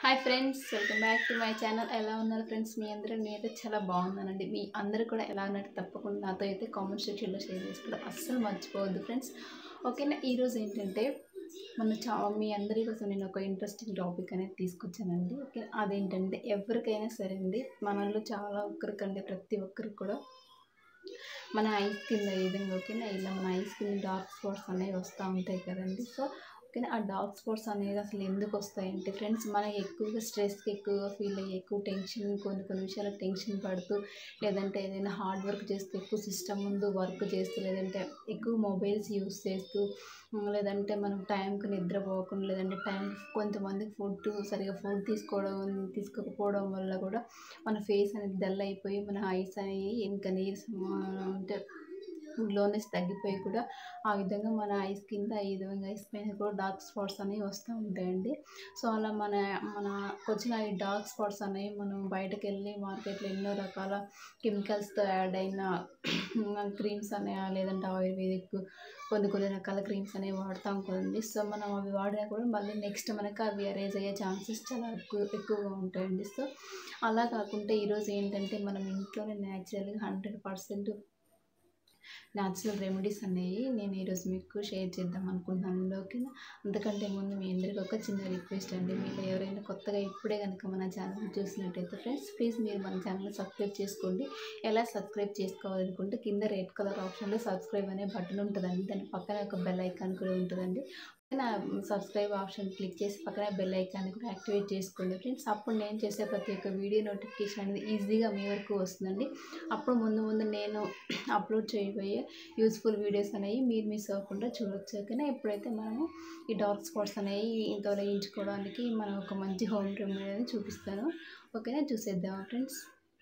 hi friends welcome back to my channel ఎలా ఉన్నారు friends మీ అందరూ నేనైతే చాలా బాగున్నానండి మీ అందరూ కూడా ఎలా ఉన్నారు తప్పకుండా నాతో అయితే కామెంట్ సెక్షన్లో షేర్ చేసుకోవడం అస్సలు మర్చిపోవద్దు ఫ్రెండ్స్ ఓకేనా ఈరోజు ఏంటంటే మన చా మీ అందరి కోసం నేను ఒక ఇంట్రెస్టింగ్ టాపిక్ అనేది తీసుకొచ్చానండి ఓకే అదేంటంటే ఎవరికైనా సరే అండి మనలో చాలా ఒక్కరికంటే ప్రతి ఒక్కరికి కూడా మన ఐస్ కింద ఈ విధంగా ఓకేనా ఇలా మన ఐస్ కింద డార్క్ స్పాట్స్ అనేవి వస్తూ ఉంటాయి కదండి సో ఓకేనా ఆ డార్క్ స్పాట్స్ అనేది అసలు ఎందుకు వస్తాయంటే ఫ్రెండ్స్ మనం ఎక్కువగా స్ట్రెస్కి ఎక్కువగా ఫీల్ అయ్యి ఎక్కువ టెన్షన్ కొన్ని కొన్ని విషయాలు టెన్షన్ పడుతూ లేదంటే ఏదైనా హార్డ్ వర్క్ చేస్తూ ఎక్కువ సిస్టమ్ ముందు వర్క్ చేస్తూ లేదంటే ఎక్కువ మొబైల్స్ యూస్ చేస్తూ ఉమ్, లేదంటే మనం టైంకి నిద్రపోకుండా లేదంటే టైం కొంతమందికి ఫుడ్ సరిగా ఫుడ్ తీసుకోవడం తీసుకోకపోవడం వల్ల కూడా మన ఫేస్ అనేది డల్ అయిపోయి మన ఐస్ అనేవి ఇంకా నీరసం ఆ, అంటే గ్లోనెస్ తగ్గిపోయి కూడా ఆ విధంగా మన ఐస్ కింద ఈ విధంగా ఐస్ పైన కూడా డార్క్ స్పాట్స్ అనేవి వస్తూ ఉంటాయండి సో అలా మన మన వచ్చిన ఈ డార్క్ స్పాట్స్ అనేవి మనం బయటకు వెళ్ళి మార్కెట్లో ఎన్నో రకాల కెమికల్స్తో యాడ్ అయిన క్రీమ్స్ అనే లేదంటే ఆయుర్వేదిక్ కొన్ని కొన్ని రకాల క్రీమ్స్ అనేవి వాడతాం కదండి సో మనం అవి వాడినా కూడా మళ్ళీ నెక్స్ట్ మనకి అవి అరేజ్ అయ్యే ఛాన్సెస్ చాలా ఎక్కువ ఎక్కువగా ఉంటాయండి సో అలా కాకుండా ఈరోజు ఏంటంటే మనం ఇంట్లోనే న్యాచురల్గా హండ్రెడ్ పర్సెంట్ న్యాచురల్ రెమెడీస్ అనేవి నేను ఈరోజు మీకు షేర్ చేద్దాం అనుకుంటున్నాను ఓకేనా అంతకంటే ముందు మీ అందరికీ ఒక చిన్న రిక్వెస్ట్ అండి మీరు ఎవరైనా కొత్తగా ఇప్పుడే కనుక మన ఛానల్ చూసినట్టయితే ఫ్రెండ్స్ ప్లీజ్ మీరు మన ఛానల్ సబ్స్క్రైబ్ చేసుకోండి ఎలా సబ్స్క్రైబ్ చేసుకోవాలనుకుంటే కింద రెడ్ కలర్ ఆప్షన్లో సబ్స్క్రైబ్ అనే బటన్ ఉంటుందండి దాని పక్కన ఒక బెల్ ఐకాన్ కూడా ఉంటుందండి పక్కన సబ్స్క్రైబ్ ఆప్షన్ క్లిక్ చేసి పక్కన బెల్ ఐకాన్ కూడా యాక్టివేట్ చేసుకోండి ఫ్రెండ్స్ అప్పుడు నేను చేసే ప్రతి ఒక్క వీడియో నోటిఫికేషన్ అనేది ఈజీగా మీ వరకు వస్తుందండి అప్పుడు ముందు ముందు నేను అప్లోడ్ చేయబోయే యూస్ఫుల్ వీడియోస్ అనేవి మీరు మిస్ అవ్వకుండా చూడొచ్చు ఓకేనా ఇప్పుడైతే మనము ఈ డార్క్ స్పాట్స్ అనేవి తొలగించుకోవడానికి మనం ఒక మంచి హోమ్ రెమెడీ అనేది చూపిస్తాను ఓకేనా చూసేద్దాం ఫ్రెండ్స్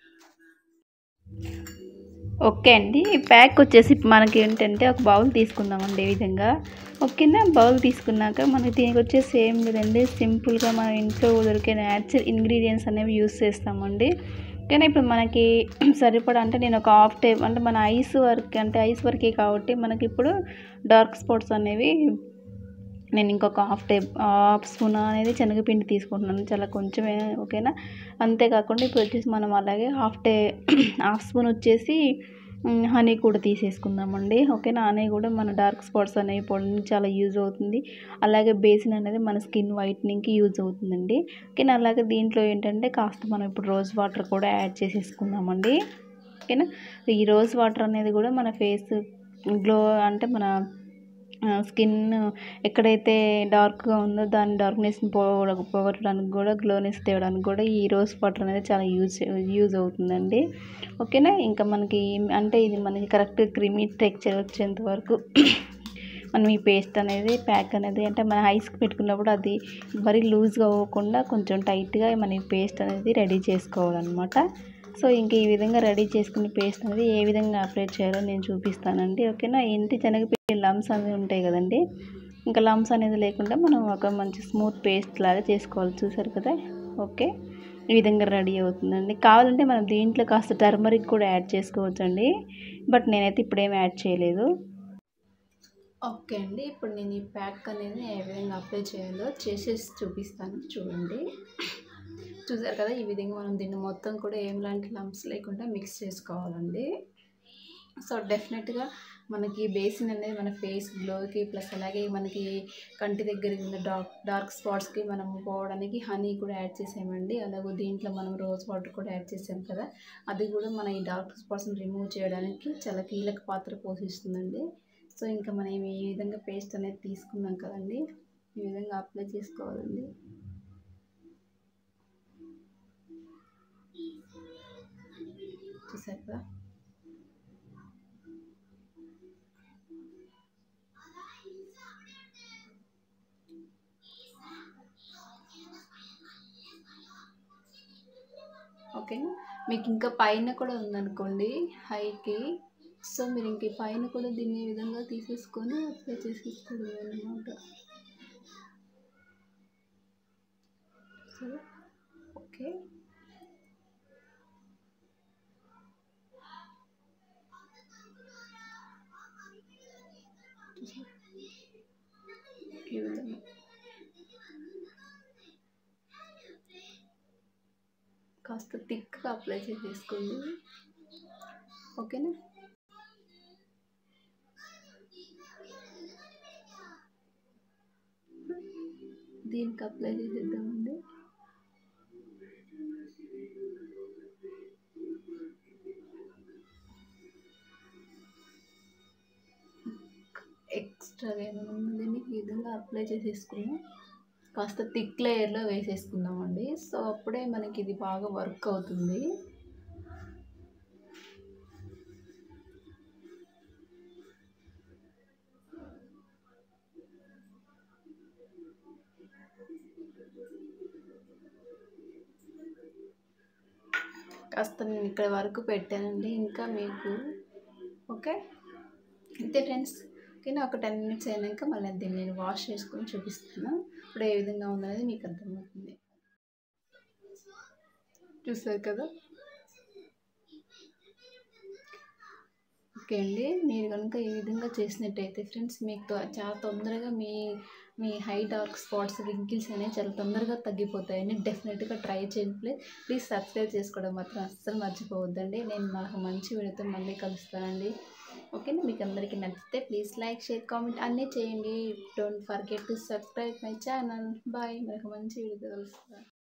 ఓకే అండి ఈ ప్యాక్ వచ్చేసి మనకి ఏంటంటే ఒక బౌల్ తీసుకుందామండి ఈ విధంగా ఓకేనా బౌల్ తీసుకున్నాక మనకి దీనికి వచ్చేసి ఏం లేదండి సింపుల్గా మన ఇంట్లో దొరికే న్యాచురల్ ఇంగ్రీడియంట్స్ అనేవి యూస్ చేస్తామండి కానీ ఇప్పుడు మనకి సరిపడా అంటే నేను ఒక హాఫ్ టేప్ అంటే మన ఐస్ వర్క్ అంటే ఐస్ వర్కే కాబట్టి మనకి ఇప్పుడు డార్క్ స్పాట్స్ అనేవి నేను ఇంకొక హాఫ్ టేప్ హాఫ్ స్పూన్ అనేది శనగపిండి తీసుకుంటున్నాను చాలా కొంచెమే ఓకేనా అంతేకాకుండా ఇప్పుడు వచ్చేసి మనం అలాగే హాఫ్ టే హాఫ్ స్పూన్ వచ్చేసి హనీ కూడా తీసేసుకుందామండి ఓకేనా హనీ కూడా మన డార్క్ స్పాట్స్ అనేవి పోవడానికి చాలా యూజ్ అవుతుంది అలాగే బేసిన్ అనేది మన స్కిన్ వైట్నింగ్కి యూజ్ అవుతుందండి ఓకేనా అలాగే దీంట్లో ఏంటంటే కాస్త మనం ఇప్పుడు రోజ్ వాటర్ కూడా యాడ్ చేసేసుకుందామండి ఓకేనా ఈ రోజ్ వాటర్ అనేది కూడా మన ఫేస్ గ్లో అంటే మన స్కిన్ ఎక్కడైతే డార్క్గా ఉందో దాని డార్క్నెస్ని పోగొ పోగొట్టడానికి కూడా గ్లోనెస్ తేవడానికి కూడా ఈ రోజ్ వాటర్ అనేది చాలా యూజ్ యూజ్ అవుతుందండి ఓకేనా ఇంకా మనకి అంటే ఇది మనకి కరెక్ట్ క్రిమీ టెక్చర్ వచ్చేంత వరకు మనం ఈ పేస్ట్ అనేది ప్యాక్ అనేది అంటే మన ఐస్కి పెట్టుకున్నప్పుడు అది మరీ లూజ్గా అవ్వకుండా కొంచెం టైట్గా మన ఈ పేస్ట్ అనేది రెడీ చేసుకోవాలన్నమాట సో ఇంక ఈ విధంగా రెడీ చేసుకునే పేస్ట్ అనేది ఏ విధంగా అప్లై చేయాలో నేను చూపిస్తానండి ఓకేనా ఇంటి శనగపిండి లమ్స్ అనేవి ఉంటాయి కదండి ఇంకా లమ్స్ అనేది లేకుండా మనం ఒక మంచి స్మూత్ పేస్ట్ లాగా చేసుకోవాలి చూసారు కదా ఓకే ఈ విధంగా రెడీ అవుతుందండి కావాలంటే మనం దీంట్లో కాస్త టర్మరిక్ కూడా యాడ్ చేసుకోవచ్చండి బట్ నేనైతే ఇప్పుడేం యాడ్ చేయలేదు ఓకే అండి ఇప్పుడు నేను ఈ ప్యాక్ అనేది ఏ విధంగా అప్లై చేయాలో చేసేసి చూపిస్తాను చూడండి చూసారు కదా ఈ విధంగా మనం దీన్ని మొత్తం కూడా ఏం లాంటి లంప్స్ లేకుండా మిక్స్ చేసుకోవాలండి సో డెఫినెట్గా మనకి బేసిన్ అనేది మన ఫేస్ గ్లోకి ప్లస్ అలాగే మనకి కంటి దగ్గర ఉన్న డార్క్ డార్క్ స్పాట్స్కి మనం పోవడానికి హనీ కూడా యాడ్ చేసామండి అలాగే దీంట్లో మనం రోజ్ వాటర్ కూడా యాడ్ చేసాం కదా అది కూడా మన ఈ డార్క్ స్పాట్స్ని రిమూవ్ చేయడానికి చాలా కీలక పాత్ర పోషిస్తుందండి సో ఇంకా మనం ఈ విధంగా పేస్ట్ అనేది తీసుకున్నాం కదండి ఈ విధంగా అప్లై చేసుకోవాలండి చూసారు కదా ఓకే మీకు ఇంకా పైన కూడా ఉందనుకోండి హైకి సో మీరు ఇంక ఈ పైన కూడా దీన్ని ఈ విధంగా తీసేసుకొని అప్లై చేసేసుకోవడం అనమాట సరే ఓకే ఈ విధంగా కాస్త థిక్గా అప్లై చేసేసుకోండి ఓకేనా దీనికి అప్లై చేసేద్దామండి ఎక్స్ట్రాగా ఏమైనా ఉందని ఈ విధంగా అప్లై చేసేసుకున్నాం కాస్త థిక్ లేయర్లో వేసేసుకుందామండి సో అప్పుడే మనకి ఇది బాగా వర్క్ అవుతుంది కాస్త నేను ఇక్కడ వరకు పెట్టానండి ఇంకా మీకు ఓకే అంతే ఫ్రెండ్స్ ఓకేనా ఒక టెన్ మినిట్స్ అయినాక మళ్ళీ దీన్ని నేను వాష్ చేసుకొని చూపిస్తాను ఇప్పుడు ఏ విధంగా ఉందనేది మీకు అర్థమవుతుంది చూసారు కదా ఓకే అండి మీరు కనుక ఈ విధంగా చేసినట్టయితే ఫ్రెండ్స్ మీకు త్వ- చాలా తొందరగా మీ మీ హై డార్క్ స్పాట్స్ రింకిల్స్ అనేవి చాలా తొందరగా తగ్గిపోతాయని డెఫినెట్గా ట్రై చేయండి ప్లీజ్ ప్లీజ్ సబ్స్క్రైబ్ చేసుకోవడం మాత్రం అస్సలు మర్చిపోవద్దండి నేను మనకు మంచి వీడియోతో మళ్ళీ కలుస్తానండి ఓకేనా మీకు అందరికీ నచ్చితే ప్లీజ్ లైక్ షేర్ కామెంట్ అన్నీ చేయండి don't forget to subscribe my channel bye మనకు మంచి వీడియోతో కలుస్తాను